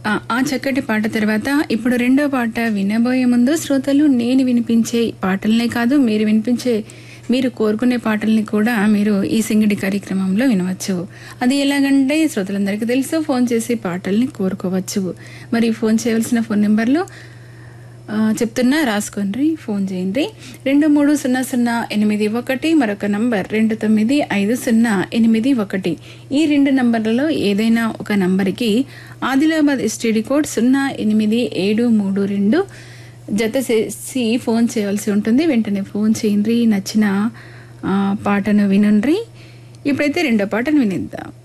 ఆ, ఆ చక్కటి పాట తర్వాత ఇప్పుడు రెండో పాట వినబోయే ముందు శ్రోతలు నేను వినిపించే పాటలనే కాదు మీరు వినిపించే మీరు కోరుకునే పాటల్ని కూడా మీరు ఈ సింగిడి కార్యక్రమంలో వినవచ్చు అది ఎలాగంటే శ్రోతలందరికీ తెలుసు ఫోన్ చేసి పాటల్ని కోరుకోవచ్చు మరి ఫోన్ చేయవలసిన ఫోన్ నెంబర్లు ఆ, చెప్తున్నా రాసుకోండి ఫోన్ చేయండి రెండు మూడు సున్నా సున్నా ఎనిమిది ఒకటి మరొక నంబర్ రెండు తొమ్మిది ఐదు సున్నా ఎనిమిది ఒకటి ఈ రెండు నంబర్లలో ఏదైనా ఒక నంబర్కి ఆదిలాబాద్ ఎస్టీడీ కోడ్ సున్నా ఎనిమిది ఏడు మూడు రెండు జత చేసి ఫోన్ చేయవలసి ఉంటుంది వెంటనే ఫోన్ చేయండి నచ్చిన ఆ, పాటను వినుండ్రి ఇప్పుడైతే రెండో పాటను వినిద్దాం